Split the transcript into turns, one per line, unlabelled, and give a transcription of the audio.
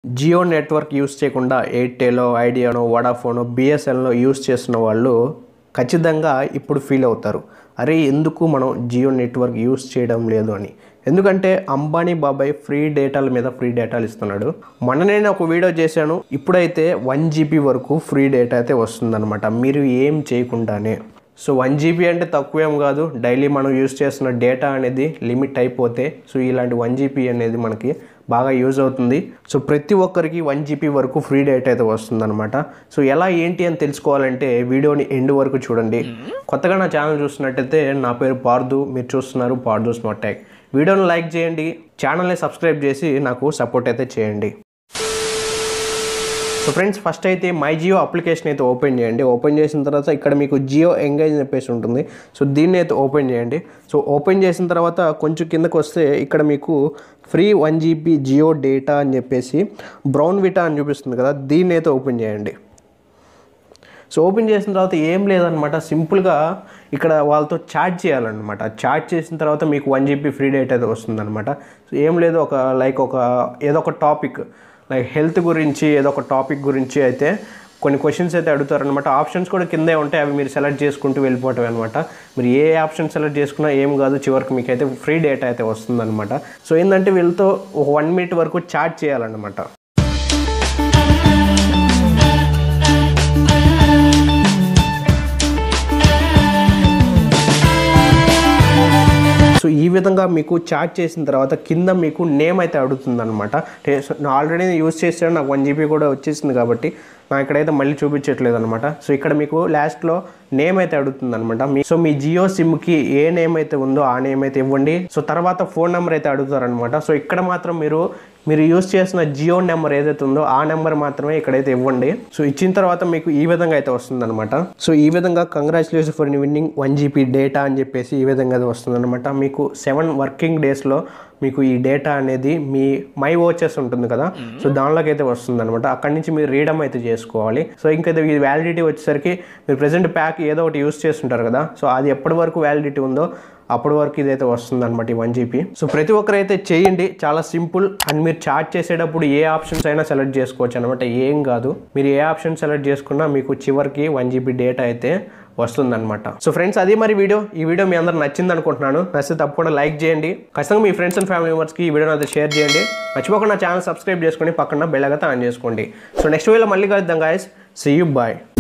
Jio network use చేయకుండా ఎయిర్టెల్ ఐడియానో వడాఫోనో బిఎస్ఎన్ఎల్లో యూస్ చేస్తున్న వాళ్ళు ఖచ్చితంగా ఇప్పుడు ఫీల్ అవుతారు అరే ఎందుకు మనం జియో నెట్వర్క్ యూస్ చేయడం లేదు అని ఎందుకంటే అంబానీ బాబాయ్ ఫ్రీ డేటాల మీద ఫ్రీ డేటాలు ఇస్తున్నాడు మొన్న నేను ఒక వీడియో చేశాను ఇప్పుడైతే వన్ జీబీ వరకు ఫ్రీ డేటా అయితే వస్తుందన్నమాట మీరు ఏం చేయకుండానే సో వన్ జీబీ అంటే తక్కువేం కాదు డైలీ మనం యూస్ చేస్తున్న డేటా అనేది లిమిట్ అయిపోతే సో ఇలాంటి వన్ జీబీ అనేది మనకి బాగా యూజ్ అవుతుంది సో ప్రతి ఒక్కరికి వన్ జీబీ వరకు ఫ్రీ డేటా అయితే వస్తుందన్నమాట సో ఎలా ఏంటి అని తెలుసుకోవాలంటే వీడియోని ఎండ్ వరకు చూడండి కొత్తగా నా ఛానల్ చూస్తున్నట్టయితే నా పేరు పార్దు మీరు చూస్తున్నారు పార్దు స్మార్ట్ ట్యాక్ వీడియోని లైక్ చేయండి ఛానల్ని సబ్స్క్రైబ్ చేసి నాకు సపోర్ట్ అయితే చేయండి సో ఫ్రెండ్స్ ఫస్ట్ అయితే మై జియో అప్లికేషన్ అయితే ఓపెన్ చేయండి ఓపెన్ చేసిన తర్వాత ఇక్కడ మీకు జియో ఎంగేజ్ అని చెప్పేసి ఉంటుంది సో దీన్ని అయితే ఓపెన్ చేయండి సో ఓపెన్ చేసిన తర్వాత కొంచెం కిందకు వస్తే ఇక్కడ మీకు free one GB Jio data అని చెప్పేసి బ్రౌన్ విటా అని చూపిస్తుంది కదా దీన్ని అయితే ఓపెన్ చేయండి సో ఓపెన్ చేసిన తర్వాత ఏం లేదనమాట సింపుల్గా ఇక్కడ వాళ్ళతో చాట్ చేయాలన్నమాట చాట్ చేసిన తర్వాత మీకు వన్ జీబీ ఫ్రీ డేట్ అయితే వస్తుందన్నమాట సో ఏం లేదు ఒక లైక్ ఒక ఏదో ఒక టాపిక్ లైక్ హెల్త్ గురించి ఏదో ఒక టాపిక్ గురించి అయితే కొన్ని క్వశ్చన్స్ అయితే అడుగుతారనమాట ఆప్షన్స్ కూడా కిందే ఉంటాయి అవి మీరు సెలెక్ట్ చేసుకుంటూ వెళ్ళిపోవటం అనమాట మీరు ఏ ఆప్షన్ సెలెక్ట్ చేసుకున్నా ఏం కాదు చివరికి మీకు అయితే ఫ్రీ డేటా అయితే వస్తుందన్నమాట సో ఏంటంటే వీళ్ళతో ఒక వన్ మినిట్ వరకు చాట్ చేయాలన్నమాట సో ఈ విధంగా మీకు చాట్ చేసిన తర్వాత కింద మీకు నేమ్ అయితే అడుగుతుంది అనమాట ఆల్రెడీ యూస్ చేసాను నాకు వన్ జీబీ కూడా వచ్చేసింది కాబట్టి నాకు ఇక్కడైతే మళ్ళీ చూపించట్లేదు అనమాట సో ఇక్కడ మీకు లాస్ట్లో నేమ్ అయితే అడుగుతుంది అనమాట మీ సో మీ జియో సిమ్కి ఏ నేమ్ అయితే ఉందో ఆ నేమ్ అయితే ఇవ్వండి సో తర్వాత ఫోన్ నెంబర్ అయితే అడుగుతారనమాట సో ఇక్కడ మాత్రం మీరు మీరు యూస్ చేసిన జియో నెంబర్ ఏదైతే ఉందో ఆ నెంబర్ మాత్రమే ఇక్కడైతే ఇవ్వండి సో ఇచ్చిన తర్వాత మీకు ఈ విధంగా అయితే వస్తుంది అనమాట సో ఈ విధంగా congratulation for winning one GB data అని చెప్పేసి ఈ విధంగా అది వస్తుంది అనమాట మీకు సెవెన్ వర్కింగ్ డేస్లో మీకు ఈ డేటా అనేది మీ మై ఓచెస్ ఉంటుంది కదా సో దానిలోకి అయితే వస్తుంది అనమాట అక్కడి నుంచి మీరు రీడమ్ అయితే చేసుకోవాలి సో ఇంకా ఇది వ్యాలిడిటీ వచ్చేసరికి మీరు ప్రెసెంట్ ప్యాక్ ఏదో ఒకటి యూస్ చేస్తుంటారు కదా సో అది ఎప్పటి వరకు వ్యాలిడిటీ ఉందో అప్పటి వరకు ఇదైతే వస్తుంది అనమాట ఈ వన్ జీబీ సో ప్రతి ఒక్కరైతే చేయండి చాలా సింపుల్ అండ్ మీరు చార్ట్ చేసేటప్పుడు ఏ ఆప్షన్స్ అయినా సెలెక్ట్ చేసుకోవచ్చు అనమాట ఏం కాదు మీరు ఏ ఆప్షన్ సెలెక్ట్ చేసుకున్నా మీకు చివరికి వన్ జీబీ డేటా అయితే వస్తుందన్నమాట సో ఫ్రెండ్స్ అది మరి వీడియో ఈ వీడియో మీ అందరు నచ్చింది అనుకుంటున్నాను నచ్చితే తప్పకుండా లైక్ చేయండి ఖచ్చితంగా మీ ఫ్రెండ్స్ అండ్ ఫ్యామిలీ మెంబర్స్కి ఈ వీడియోని అయితే షేర్ చేయండి మర్చిపోకుండా ఛానల్ సబ్స్క్రైబ్ చేసుకొని పక్కన బెల్ అయితే ఆన్ చేసుకోండి సో నెక్స్ట్ వీడియోలో మళ్ళీ కలుద్దాం గాయస్ సీ యూ బాయ్